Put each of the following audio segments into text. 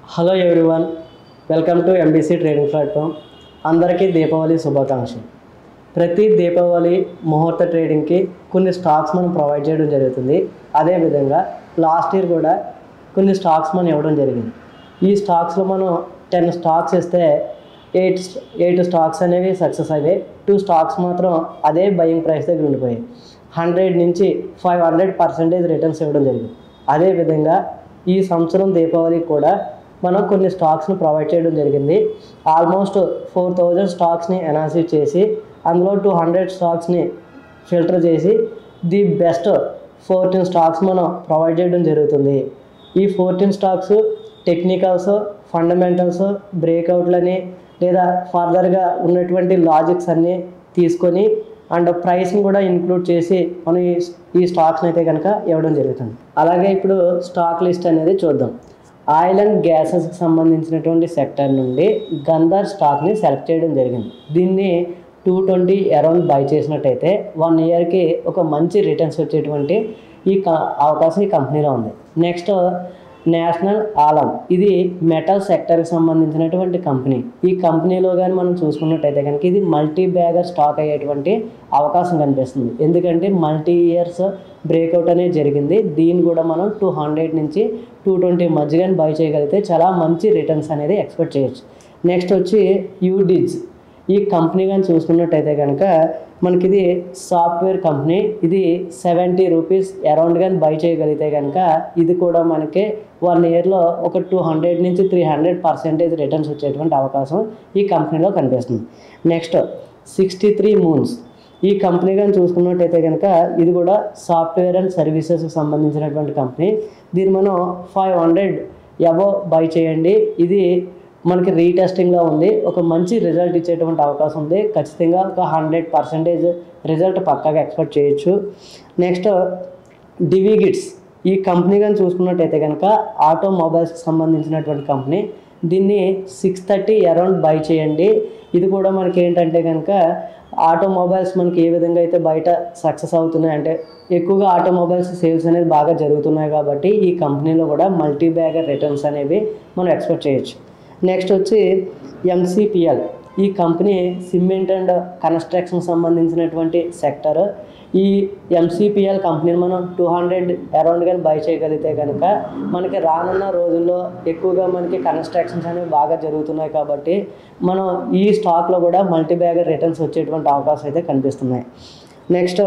hello everyone welcome to MBC trading platform అందరికీ దీపావళి శుభాకాంక్షలు ప్రతి దీపావళి ముహూర్త ట్రేడింగ్కి కొన్ని స్టాక్స్ మనం ప్రొవైడ్ చేయడం జరుగుతుంది అదేవిధంగా లాస్ట్ ఇయర్ కూడా కొన్ని స్టాక్స్ మనం ఇవ్వడం జరిగింది ఈ స్టాక్స్లో మనం టెన్ స్టాక్స్ ఇస్తే ఎయిట్ ఎయిట్ స్టాక్స్ అనేవి సక్సెస్ అయ్యాయి టూ స్టాక్స్ మాత్రం అదే బయింగ్ ప్రైస్ దగ్గర ఉండిపోయాయి హండ్రెడ్ నుంచి ఫైవ్ హండ్రెడ్ పర్సెంటేజ్ రిటర్న్స్ ఇవ్వడం జరిగింది అదేవిధంగా ఈ సంవత్సరం దీపావళికి కూడా మనం కొన్ని స్టాక్స్ని ప్రొవైడ్ చేయడం జరిగింది ఆల్మోస్ట్ ఫోర్ థౌజండ్ స్టాక్స్ని అనాలిసిస్ చేసి అందులో టూ హండ్రెడ్ స్టాక్స్ని ఫిల్టర్ చేసి ది బెస్ట్ ఫోర్టీన్ స్టాక్స్ మనం ప్రొవైడ్ చేయడం జరుగుతుంది ఈ ఫోర్టీన్ స్టాక్స్ టెక్నికల్స్ ఫండమెంటల్స్ బ్రేక్అవుట్లని లేదా ఫర్దర్గా ఉన్నటువంటి లాజిక్స్ అన్నీ తీసుకొని అండ్ ప్రైస్ని కూడా ఇంక్లూడ్ చేసి మనం ఈ ఈ స్టాక్స్ని అయితే కనుక ఇవ్వడం జరుగుతుంది అలాగే ఇప్పుడు స్టాక్ లిస్ట్ అనేది చూద్దాం ఆయిల్ అండ్ గ్యాసెస్కి సంబంధించినటువంటి సెక్టర్ నుండి గంధర్ స్టాక్ని సెలెక్ట్ చేయడం జరిగింది దీన్ని టూ ట్వంటీ అరౌండ్ బై చేసినట్టయితే వన్ ఇయర్కి ఒక మంచి రిటర్న్స్ వచ్చేటువంటి ఈ క- అవకాశం ఈ కంపెనీలో ఉంది నెక్స్ట్ నేషనల్ ఆలం ఇది మెటల్ సెక్టర్కి సంబంధించినటువంటి కంపెనీ ఈ కంపెనీలో కానీ మనం చూసుకున్నట్టయితే కనుక ఇది మల్టీ బ్యాగర్ స్టాక్ అయ్యేటువంటి అవకాశం కనిపిస్తుంది ఎందుకంటే మల్టీ ఇయర్స్ బ్రేక్అవుట్ అనేది జరిగింది దీన్ని కూడా మనం టూ హండ్రెడ్ నుంచి టూ ట్వంటీ మధ్య కానీ బై చేయగలిగితే చాలా మంచి రిటర్న్స్ అనేది ఎక్స్పెక్ట్ చేయొచ్చు నెక్స్ట్ వచ్చి యూడిజ్ ఈ కంపెనీ కానీ చూసుకున్నట్టయితే కనుక మనకి ఇది సాఫ్ట్వేర్ కంపెనీ ఇది సెవెంటీ రూపీస్ అరౌండ్ కానీ బై చేయగలిగితే కనుక ఇది కూడా మనకి వన్ ఇయర్లో ఒక టూ హండ్రెడ్ నుంచి త్రీ హండ్రెడ్ పర్సెంటేజ్ రిటర్న్స్ వచ్చేటువంటి అవకాశం ఈ కంపెనీలో కనిపిస్తుంది నెక్స్ట్ సిక్స్టీ త్రీ మూన్స్ ఈ కంపెనీ కానీ చూసుకున్నట్టయితే కనుక ఇది కూడా సాఫ్ట్వేర్ అండ్ సర్వీసెస్కి సంబంధించినటువంటి కంపెనీ దీన్ని మనం ఫైవ్ హండ్రెడ్ ఎబో బై చేయండి ఇది మనకి రీటెస్టింగ్లో ఉంది ఒక మంచి రిజల్ట్ ఇచ్చేటువంటి అవకాశం ఉంది ఖచ్చితంగా ఒక హండ్రెడ్ పర్సెంటేజ్ రిజల్ట్ పక్కాగా ఎక్స్పెక్ట్ చేయొచ్చు నెక్స్ట్ డివిగిట్స్ ఈ కంపెనీ కానీ చూసుకున్నట్టయితే కనుక ఆటోమొబైల్స్కి సంబంధించినటువంటి కంపెనీ దీన్ని సిక్స్ థర్టీ అరౌండ్ బై చేయండి ఇది కూడా మనకి ఏంటంటే కనుక ఆటోమొబైల్స్ మనకి ఏ విధంగా అయితే బయట సక్సెస్ అవుతున్నాయి అంటే ఎక్కువగా ఆటోమొబైల్స్ సేల్స్ అనేది బాగా జరుగుతున్నాయి కాబట్టి ఈ కంపెనీలో కూడా మల్టీ బ్యాగర్ రిటర్న్స్ అనేవి మనం ఎక్స్పెక్ట్ చేయొచ్చు నెక్స్ట్ వచ్చి ఎంసీపీఎల్ ఈ కంపెనీ సిమెంట్ అండ్ కన్స్ట్రక్షన్ సంబంధించినటువంటి సెక్టర్ ఈ ఎంసీపీఎల్ కంపెనీని మనం టూ హండ్రెడ్ అరౌండ్ కానీ బై చేయగలిగితే కనుక మనకి రానున్న రోజుల్లో ఎక్కువగా మనకి కన్స్ట్రక్షన్స్ అనేవి బాగా జరుగుతున్నాయి కాబట్టి మనం ఈ స్టాక్లో కూడా మల్టీ బ్యాగర్ రిటర్న్స్ వచ్చేటువంటి అవకాశం అయితే కనిపిస్తున్నాయి నెక్స్ట్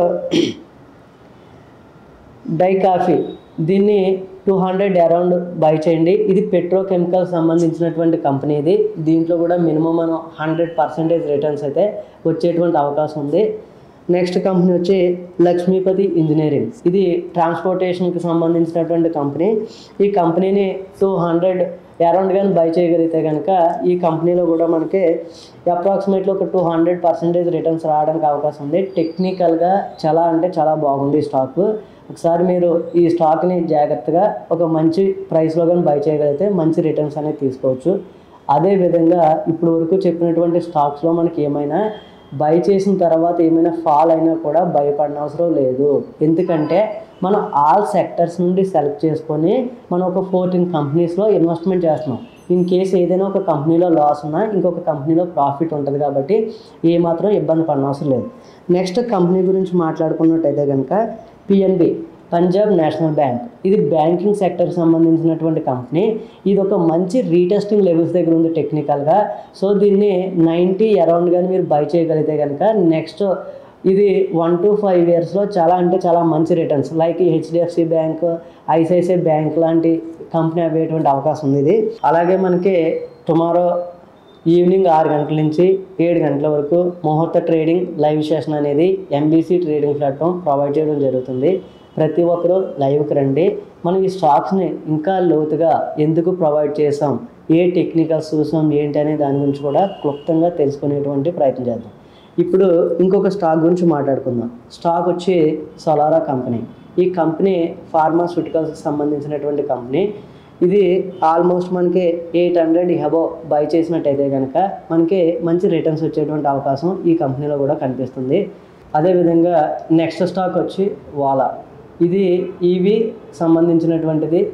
డై కాఫీ దీన్ని టూ హండ్రెడ్ అరౌండ్ బై చేయండి ఇది పెట్రోకెమికల్ సంబంధించినటువంటి కంపెనీ ఇది దీంట్లో కూడా మినిమం మనం హండ్రెడ్ పర్సెంటేజ్ రిటర్న్స్ అయితే వచ్చేటువంటి అవకాశం ఉంది నెక్స్ట్ కంపెనీ వచ్చి లక్ష్మీపతి ఇంజనీరింగ్ ఇది ట్రాన్స్పోర్టేషన్కి సంబంధించినటువంటి కంపెనీ ఈ కంపెనీని టూ హండ్రెడ్ అరౌండ్ కానీ బై చేయగలిగితే కనుక ఈ కంపెనీలో కూడా మనకి అప్రాక్సిమేట్లీ ఒక టూ హండ్రెడ్ పర్సెంటేజ్ రిటర్న్స్ రావడానికి అవకాశం ఉంది టెక్నికల్గా చాలా అంటే చాలా బాగుంది ఈ స్టాక్ ఒకసారి మీరు ఈ స్టాక్ని జాగ్రత్తగా ఒక మంచి ప్రైస్లో కానీ బై చేయగలిగితే మంచి రిటర్న్స్ అనేది తీసుకోవచ్చు అదేవిధంగా ఇప్పుడు వరకు చెప్పినటువంటి స్టాక్స్లో మనకి ఏమైనా బై చేసిన తర్వాత ఏమైనా ఫాల్ అయినా కూడా భయపడిన అవసరం లేదు ఎందుకంటే మనం ఆల్ సెక్టర్స్ నుండి సెలెక్ట్ చేసుకొని మనం ఒక ఫోర్టీన్ కంపెనీస్లో ఇన్వెస్ట్మెంట్ చేస్తున్నాం ఇన్ కేసు ఏదైనా ఒక కంపెనీలో లాస్ ఉన్నా ఇంకొక కంపెనీలో ప్రాఫిట్ ఉంటుంది కాబట్టి ఏమాత్రం ఇబ్బంది పడిన అవసరం లేదు నెక్స్ట్ కంపెనీ గురించి మాట్లాడుకున్నట్టయితే కనుక పిఎన్బి పంజాబ్ నేషనల్ బ్యాంక్ ఇది బ్యాంకింగ్ సెక్టర్కి సంబంధించినటువంటి కంపెనీ ఇది ఒక మంచి రీటెస్టింగ్ లెవెల్స్ దగ్గర ఉంది టెక్నికల్గా సో దీన్ని నైంటీ అరౌండ్ కానీ మీరు బై చేయగలిగితే కనుక నెక్స్ట్ ఇది వన్ టు ఫైవ్ ఇయర్స్లో చాలా అంటే చాలా మంచి returns like HDFC bank ICICI bank లాంటి కంపెనీ అయ్యేటువంటి అవకాశం ఉంది ఇది అలాగే మనకి టుమారో ఈవినింగ్ ఆరు గంటల నుంచి ఏడు గంటల వరకు ముహూర్త ట్రేడింగ్ లైవ్ సెషన్ అనేది ఎంబీసీ ట్రేడింగ్ ప్లాట్ఫామ్ ప్రొవైడ్ చేయడం జరుగుతుంది ప్రతి ఒక్కరూ లైవ్కి రండి మనం ఈ స్టాక్స్ని ఇంకా లోతుగా ఎందుకు ప్రొవైడ్ చేసాం ఏ టెక్నికల్స్ చూసాం ఏంటి అనే దాని గురించి కూడా క్లుప్తంగా తెలుసుకునేటువంటి ప్రయత్నం చేద్దాం ఇప్పుడు ఇంకొక స్టాక్ గురించి మాట్లాడుకుందాం స్టాక్ వచ్చి సోలారా కంపెనీ ఈ కంపెనీ ఫార్మాస్యూటికల్స్కి సంబంధించినటువంటి కంపెనీ ఇది ఆల్మోస్ట్ మనకి ఎయిట్ హండ్రెడ్ హెబో బై చేసినట్టయితే కనుక మనకి మంచి రిటర్న్స్ వచ్చేటువంటి అవకాశం ఈ కంపెనీలో కూడా కనిపిస్తుంది అదేవిధంగా నెక్స్ట్ స్టాక్ వచ్చి వాలా ఇది ఈవీ సంబంధించినటువంటిది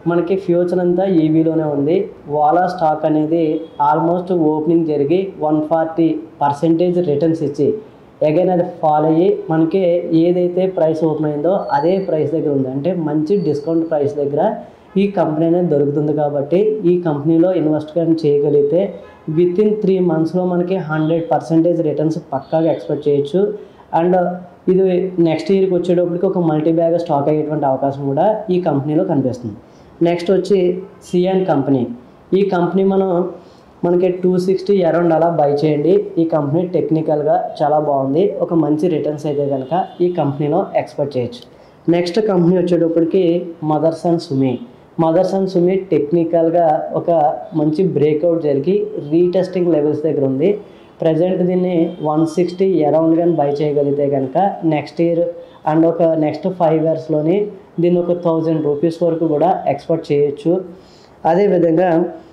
మనకి ఫ్యూచర్ అంతా ఈవీలోనే ఉంది వాలా స్టాక్ అనేది ఆల్మోస్ట్ ఓపెనింగ్ జరిగి వన్ ఫార్టీ పర్సెంటేజ్ రిటర్న్స్ ఇచ్చి అగైన్ అది ఫాల్ అయ్యి మనకి ఏదైతే ప్రైస్ ఓపెన్ అయిందో అదే ప్రైస్ దగ్గర ఉంది అంటే మంచి డిస్కౌంట్ ప్రైస్ దగ్గర ఈ కంపెనీ అనేది దొరుకుతుంది కాబట్టి ఈ కంపెనీలో ఇన్వెస్ట్ కానీ చేయగలిగితే విత్ ఇన్ త్రీ మంత్స్లో మనకి హండ్రెడ్ పర్సెంటేజ్ రిటర్న్స్ పక్కాగా ఎక్స్పెక్ట్ చేయొచ్చు అండ్ ఇది నెక్స్ట్ ఇయర్కి వచ్చేటప్పటికి ఒక మల్టీ బ్యాగ్ స్టాక్ అయ్యేటువంటి అవకాశం కూడా ఈ కంపెనీలో కనిపిస్తుంది నెక్స్ట్ వచ్చి సిఎన్ కంపెనీ ఈ కంపెనీ మనం మనకి టూ సిక్స్టీ అరౌండ్ అలా బై చేయండి ఈ కంపెనీ టెక్నికల్గా చాలా బాగుంది ఒక మంచి రిటర్న్స్ అయితే కనుక ఈ కంపెనీలో ఎక్స్పెక్ట్ చేయొచ్చు నెక్స్ట్ కంపెనీ వచ్చేటప్పటికి Motherson Sumi Motherson Sumi టెక్నికల్గా ఒక మంచి బ్రేక్అవుట్ జరిగి రీటెస్టింగ్ లెవెల్స్ దగ్గర ఉంది ప్రజెంట్ దీన్ని వన్ సిక్స్టీ అరౌండ్ కానీ బై చేయగలిగితే కనుక నెక్స్ట్ ఇయర్ అండ్ ఒక నెక్స్ట్ ఫైవ్ ఇయర్స్లోని దీన్ని ఒక థౌజండ్ రూపీస్ వరకు కూడా ఎక్స్పెక్ట్ చేయొచ్చు అదేవిధంగా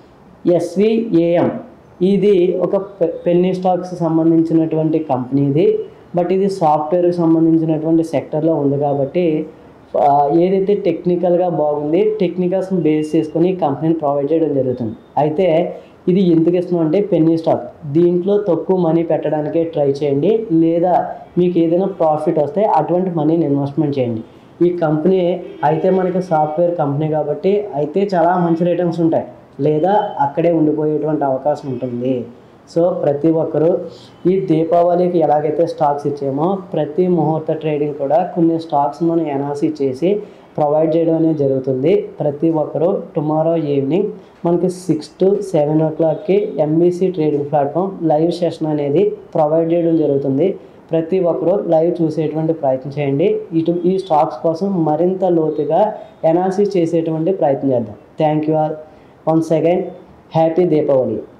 ఎస్విఏఎం ఇది ఒక పె- పెన్నీ స్టాక్స్ సంబంధించినటువంటి కంపెనీ ఇది బట్ ఇది సాఫ్ట్వేర్కి సంబంధించినటువంటి సెక్టర్లో ఉంది కాబట్టి ఆ, ఏదైతే టెక్నికల్గా బాగుంది టెక్నికల్స్ బేస్ చేసుకొని ఈ కంపెనీని ప్రొవైడ్ చేయడం జరుగుతుంది అయితే ఇది ఎందుకు ఇస్తున్నాం అంటే పెన్నీ స్టాక్ దీంట్లో తక్కువ మనీ పెట్టడానికే ట్రై చేయండి లేదా మీకు ఏదైనా ప్రాఫిట్ వస్తే అటువంటి మనీని ఇన్వెస్ట్మెంట్ చేయండి ఈ కంపెనీ అయితే మనకి సాఫ్ట్వేర్ కంపెనీ కాబట్టి అయితే చాలా మంచి రిటర్న్స్ ఉంటాయి లేదా అక్కడే ఉండిపోయేటువంటి అవకాశం ఉంటుంది సో ప్రతి ఒక్కరూ ఈ దీపావళికి ఎలాగైతే స్టాక్స్ ఇచ్చామో ప్రతి ముహూర్త ట్రేడింగ్ కూడా కొన్ని స్టాక్స్ మనం ఎనాలిసిస్ చేసి ప్రొవైడ్ చేయడం అనేది జరుగుతుంది ప్రతి ఒక్కరూ టుమారో ఈవినింగ్ మనకి సిక్స్ టు సెవెన్ ఓ క్లాక్కి MBC trading platform live session అనేది ప్రొవైడ్ చేయడం జరుగుతుంది ప్రతి ఒక్కరూ లైవ్ చూసేటువంటి ప్రయత్నం చేయండి ఇటు ఈ స్టాక్స్ కోసం మరింత లోతుగా ఎనాలిసిస్ చేసేటువంటి ప్రయత్నం చేద్దాం thank you all once again happy Deepavali